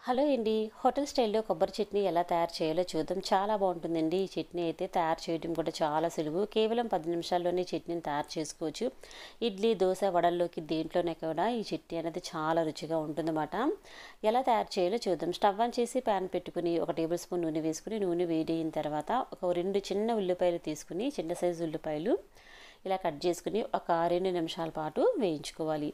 hello అండి hotel స్టైల్లో కొబ్బరి చట్నీ ఎలా తయారు చేయాలో చూద్దాం చాలా బాగుంటుందండి ఈ చట్నీ అయితే తయారు చేయడం కూడా చాలా సులువు కేవలం పది నిమిషాల్లోనే చట్నీని తయారు చేసుకోవచ్చు ఇడ్లీ దోశ వడల్లోకి దేంట్లోనే కూడా ఈ చట్నీ అనేది చాలా రుచిగా ఉంటుందన్నమాట ఎలా తయారు చేయాలో చూద్దాం స్టవ్ ఆన్ చేసి ప్యాన్ పెట్టుకుని ఒక టేబుల్ స్పూన్ నూనె వేసుకుని నూనె వేడి అయిన తర్వాత ఒక రెండు చిన్న ఉల్లిపాయలు తీసుకుని చిన్న సైజు ఉల్లిపాయలు ఇలా కట్ చేసుకుని ఒక రెండు నిమిషాల పాటు వేయించుకోవాలి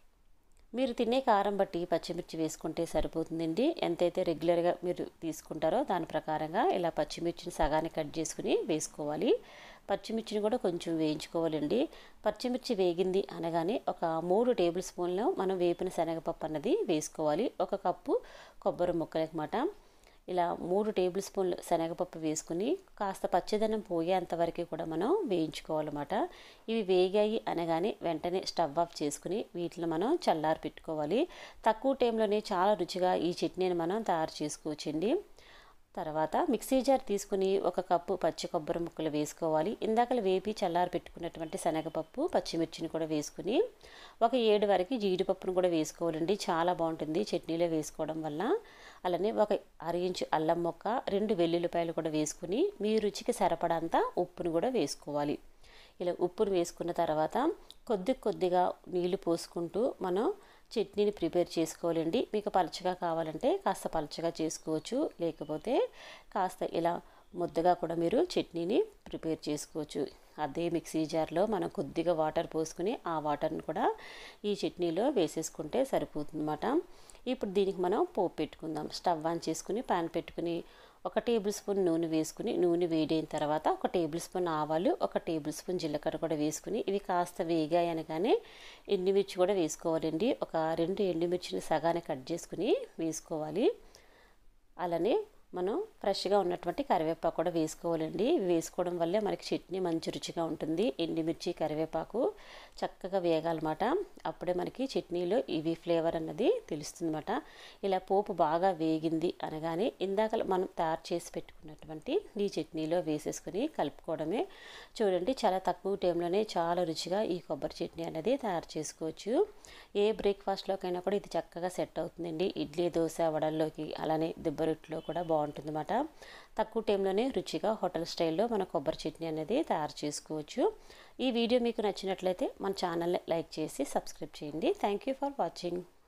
మీరు తినే కారం బట్టి పచ్చిమిర్చి వేసుకుంటే సరిపోతుందండి ఎంతైతే రెగ్యులర్గా మీరు తీసుకుంటారో దాని ప్రకారంగా ఇలా పచ్చిమిర్చిని సగాన్ని కట్ చేసుకుని వేసుకోవాలి పచ్చిమిర్చిని కూడా కొంచెం వేయించుకోవాలండి పచ్చిమిర్చి వేగింది అనగానే ఒక మూడు టేబుల్ స్పూన్లు మనం వేపిన శనగపప్పు అన్నది వేసుకోవాలి ఒక కప్పు కొబ్బరి ముక్కలన్నమాట ఇలా మూడు టేబుల్ స్పూన్లు శనగపప్పు వేసుకుని కాస్త పచ్చిదనం పోయేంత వరకు కూడా మనం వేయించుకోవాలన్నమాట ఇవి వేగాయి అనగానే వెంటనే స్టవ్ ఆఫ్ చేసుకుని వీటిని మనం చల్లారి పెట్టుకోవాలి తక్కువ టైంలోనే చాలా రుచిగా ఈ చట్నీని మనం తయారు చేసుకోవచ్చండి తర్వాత మిక్సీ జార్ తీసుకుని ఒక కప్పు పచ్చి కొబ్బరి ముక్కలు వేసుకోవాలి ఇందాకలు వేపి చల్లారి పెట్టుకున్నటువంటి శనగపప్పు పచ్చిమిర్చిని కూడా వేసుకుని ఒక ఏడు వరకు జీడిపప్పును కూడా వేసుకోవాలండి చాలా బాగుంటుంది చట్నీలో వేసుకోవడం వల్ల అలానే ఒక అర ఇంచు అల్లం మొక్క రెండు వెల్లుల్లిపాయలు కూడా వేసుకుని మీ రుచికి సరిపడంత ఉప్పును కూడా వేసుకోవాలి ఇలా ఉప్పును వేసుకున్న తర్వాత కొద్ది కొద్దిగా నీళ్లు పోసుకుంటూ మనం చట్నీని ప్రిపేర్ చేసుకోవాలండి మీకు పలచగా కావాలంటే కాస్త పలచగా చేసుకోవచ్చు లేకపోతే కాస్త ఇలా ముద్దగా కూడా మీరు చట్నీని ప్రిపేర్ చేసుకోవచ్చు అదే మిక్సీ జార్లో మనం కొద్దిగా వాటర్ పోసుకుని ఆ వాటర్ని కూడా ఈ చట్నీలో వేసేసుకుంటే సరిపోతుందన్నమాట ఇప్పుడు దీనికి మనం పోపు పెట్టుకుందాం స్టవ్ ఆన్ చేసుకుని పాన్ పెట్టుకుని ఒక టేబుల్ స్పూన్ నూనె వేసుకుని నూనె వేడైన తర్వాత ఒక టేబుల్ స్పూన్ ఆవాలు ఒక టేబుల్ స్పూన్ జీలకర్ర కూడా వేసుకుని ఇవి కాస్త వేగాయి అనగానే ఎండుమిర్చి కూడా వేసుకోవాలండి ఒక రెండు ఎండుమిర్చిని సగానే కట్ చేసుకుని వేసుకోవాలి అలానే మనం ఫ్రెష్గా ఉన్నటువంటి కరివేపాకు కూడా వేసుకోవాలండి ఇవి వేసుకోవడం వల్లే మనకి చట్నీ మంచి రుచిగా ఉంటుంది ఎండుమిర్చి కరివేపాకు చక్కగా వేగాలన్నమాట అప్పుడే మనకి చట్నీలో ఇవి ఫ్లేవర్ అన్నది తెలుస్తుందన్నమాట ఇలా పోపు బాగా వేగింది అనగానే ఇందాక మనం తయారు చేసి పెట్టుకున్నటువంటి ఈ చట్నీలో వేసేసుకుని కలుపుకోవడమే చూడండి చాలా తక్కువ టైంలోనే చాలా రుచిగా ఈ కొబ్బరి చట్నీ అనేది తయారు చేసుకోవచ్చు ఏ బ్రేక్ఫాస్ట్లోకైనా కూడా ఇది చక్కగా సెట్ అవుతుందండి ఇడ్లీ దోశ వడల్లోకి అలానే దిబ్బరొట్టులో కూడా బాగుంటుందన్నమాట తక్కువ టైంలోనే రుచిగా హోటల్ స్టైల్లో మన కొబ్బరి చట్నీ అనేది తయారు చేసుకోవచ్చు ఈ వీడియో మీకు నచ్చినట్లయితే మన ఛానల్ని లైక్ చేసి సబ్స్క్రైబ్ చేయండి థ్యాంక్ యూ ఫర్ వాచింగ్